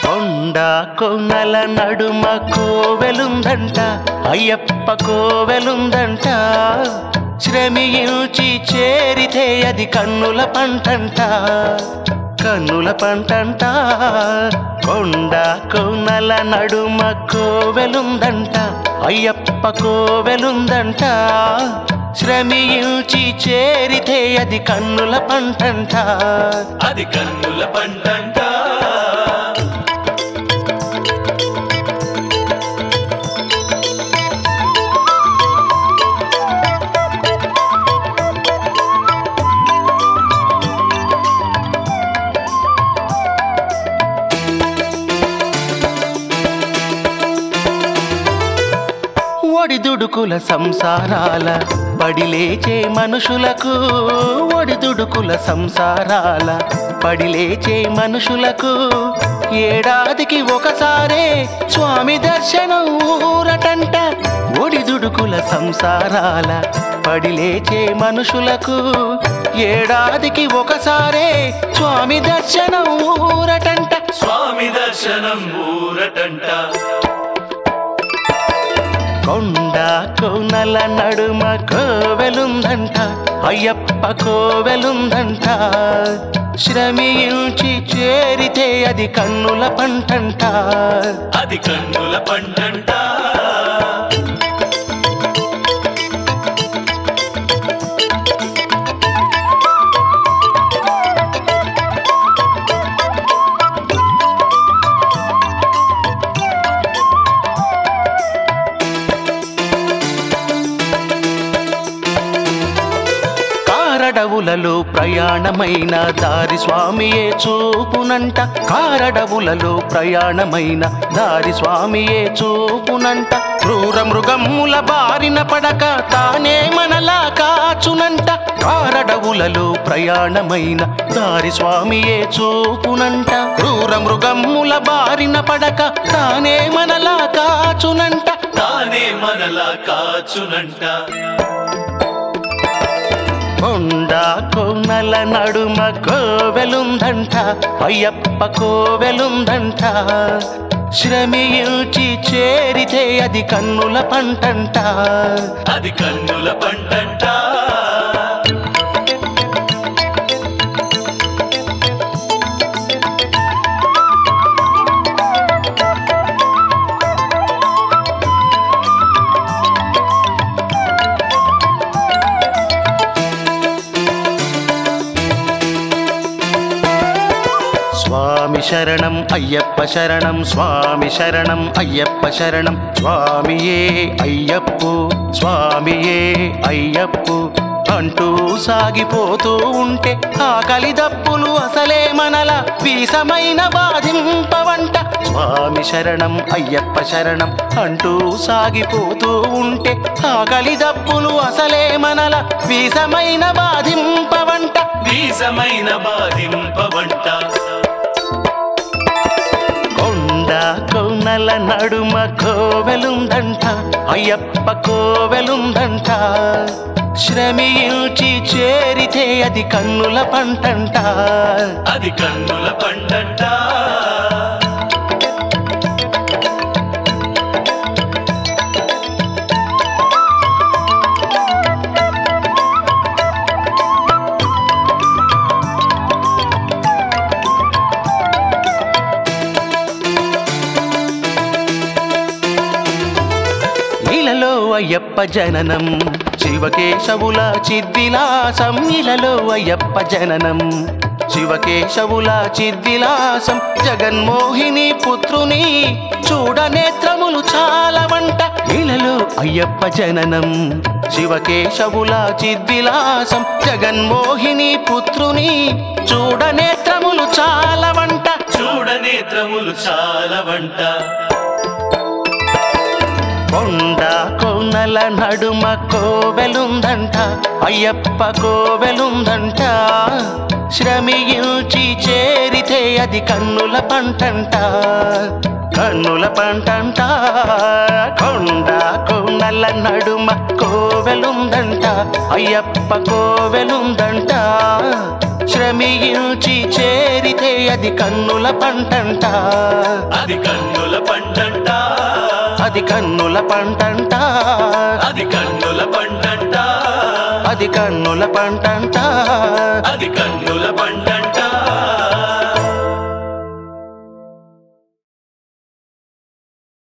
కొండ కొన్నల నడుమ కోవెలుందంట అయ్యప్ప కోవెలుందంట శ్రమించి చేరితే అది కన్నుల పంటంట కన్నుల పంటంట కొండ కొన్నల నడుమ కోవెలుందంట అయ్యప్ప కోవెలుందంట శ్రమించి చేరితే అది కన్నుల పంటంట అది కన్నుల పంటంట ఒడిదుడుకుల సంసారాల పడిలేచే మనుషులకు ఒడిదుడుకుల సంసారాల పడిలేచే మనుషులకు ఏడాదికి ఒకసారే స్వామి దర్శనం ఊరటంట ఒడిదుడుకుల సంసారాల పడిలేచే మనుషులకు ఏడాదికి ఒకసారే స్వామి దర్శనం ఊరటంట స్వామి దర్శనం ఊరటంట కొండ కోనల నడుమ కోవెలుందంట అయ్యప్ప కోవెలుందంట శ్రమించి చేరితే అది కన్నుల పంటంట అది కన్నుల పంటంట కారడవులలో ప్రయాణమైన దారి స్వామియే చూపునంట కారడవులలో ప్రయాణమైన దారి స్వామియే చూపునంట క్రూర మృగమ్ముల బారిన పడక తానే మనలా కాచునంట కారడవులలో ప్రయాణమైన దారి స్వామియే చూపునంట క్రూర మృగమ్ముల బారిన పడక తానే మనలా కాచునంట తానే మనలా కాచునంట కొండ కొన్నల నడుమ కోవెలుందంట అయ్యప్ప కోవెలుందంట శ్రమించి చేరితే అది కన్నుల పంటంట అది కన్నుల పంటంట స్వామి శరణం అయ్యప్ప శరణం స్వామి శరణం అయ్యప్ప శరణం స్వామియే అయ్యప్పు స్వామియే అయ్యప్పు అంటూ సాగిపోతూ ఉంటే ఆకలి దప్పులు అసలే మనల వీసమైన బాధింపవంట స్వామి శరణం అయ్యప్ప శరణం అంటూ సాగిపోతూ ఉంటే ఆకలి దప్పులు అసలే మనల వీసమైన బాధింపవంట వీసమైన బాధింపవంట కొండ కోనల నడుమ కోవెలుందంట అయ్యప్ప కోవెలుందంట శ్రమించి చేరితే అది కన్నుల పంటంట అది కన్నుల పంటంట ఇలలో అయ్యప్ప జననం శివకేశవుల చిద్విలాసం ఇలలో అయ్యప్ప జననం శివకేశవుల చిద్విలాసం జగన్మోహిని పుత్రుని చూడనేత్రములు చాలా వంట ఇలలో అయ్యప్ప జననం శివకేశవుల చిద్విలాసం జగన్మోహిని పుత్రుని చూడనేత్రములు చాలా వంట చూడనేత్రములు చాలా వంట కొండ కోనల నడుమ కోవెలుందంట అయ్యప్ప కోవెలుందంట శ్రమించి చేరితే అది కన్నుల పంటంట కన్నుల పంటంట కొండ కొండల నడుమ కోవెలుందంట అయ్యప్ప కోవెలుందంట శ్రమించి చేరితే అది కన్నుల పంటంట అది కన్నుల పంటంట అది కన్నుల పంటంట అది కన్నుల పంటంట అది కన్నుల పంటంట అది కన్నుల పంటంట